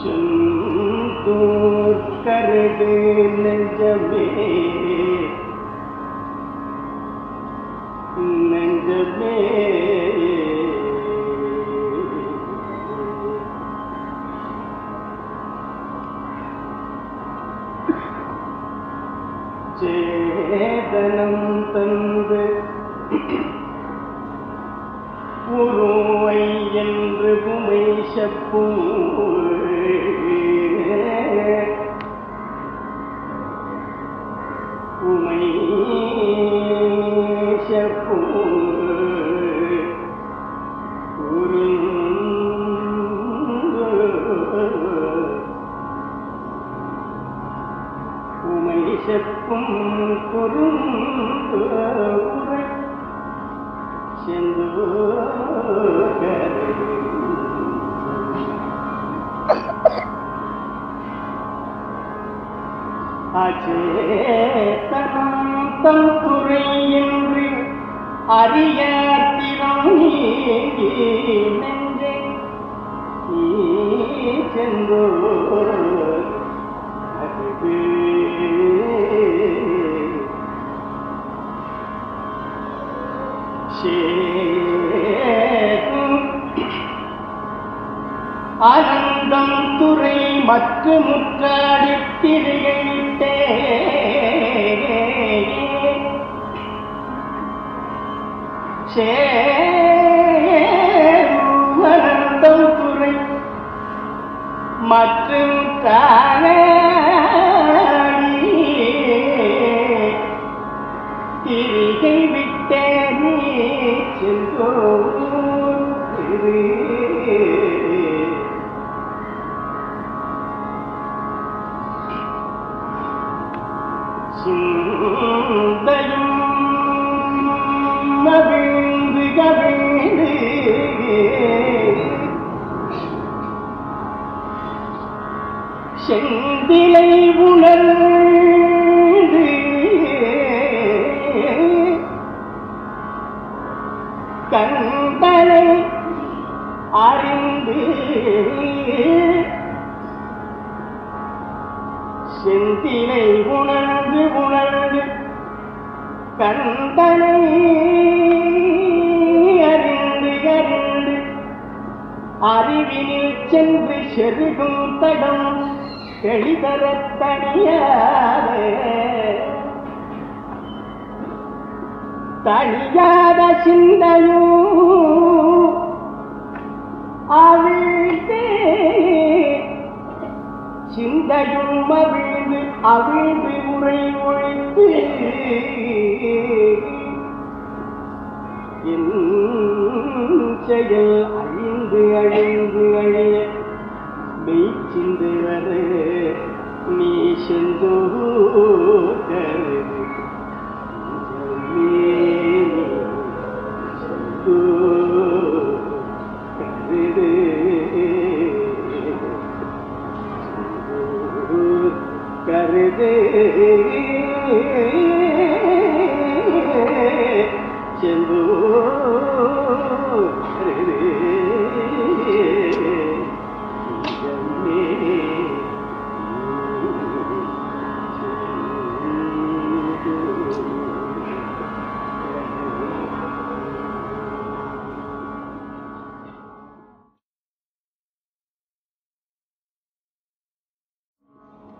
செந்தூர் கருது நெஞ்சமே நெஞ்சமே சேதனம் தந்து உருவை என்று உமை செப்பும் உமை செப்பும் உருங்கு உமை செப்பும் குறும்பு உரை செந்து அச்சேதனம் தம் துறை என்று அறிய திறம் நீங்கி நெஞ்சை நீ செந்தோ ஆனந்தம் துறை மற்ற முற்றாடித்திருகிட்டே சேனந்தம் துறை மற்றும் தானே திரிகை விட்டே நீ சென்றோ சிந்தையும் மகிழ்ந்து கவிழ்ந்து செந்திலை உணர்ந்து கண்களை அறிந்து செந்திலை உணர்ந்து உணர்ந்து கண்களை அறிந்து அறிந்து அறிவினில் சென்று செருகும் தடம் தெளிதரத் தனியாதே தனியாத சிந்தையும் அவிழ்ந்து சிந்தையும் அவிழ்ந்து அவிழ்ந்து உரை ஒழித்து என் செயல் அழிந்து அழிந்து அழிய மெய் சிந்து வர நீ செந்தோ கருது கருது செந்தூ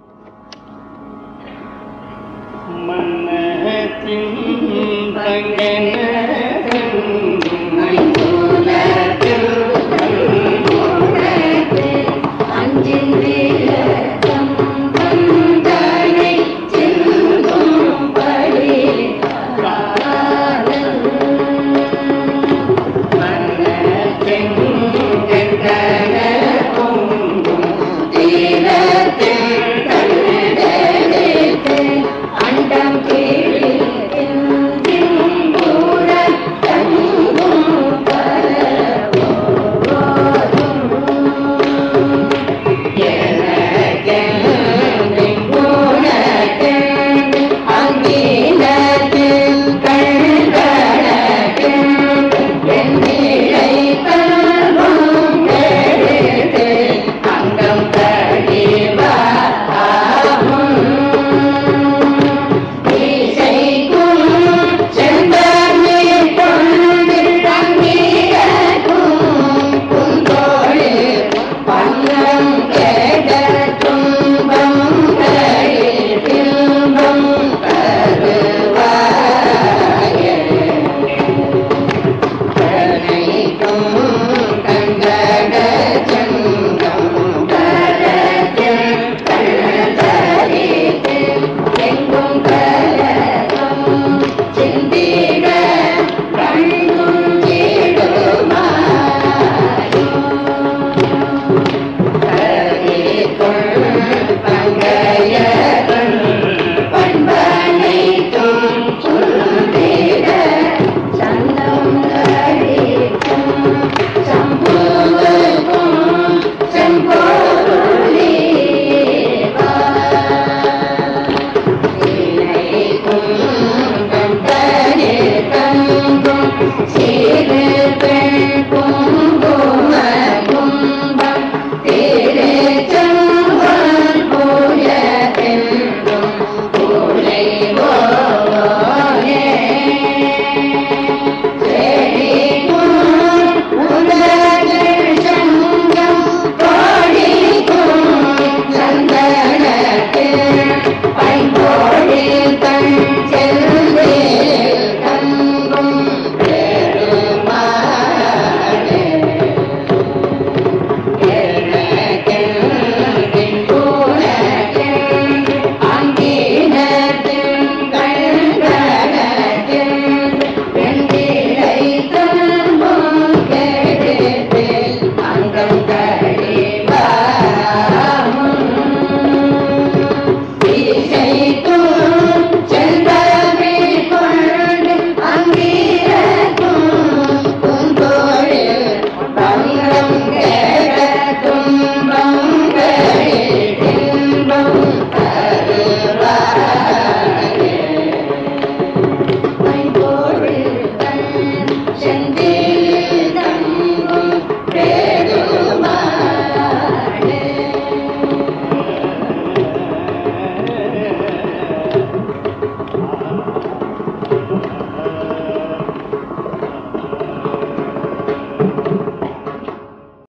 மன்னத்தின் தங்க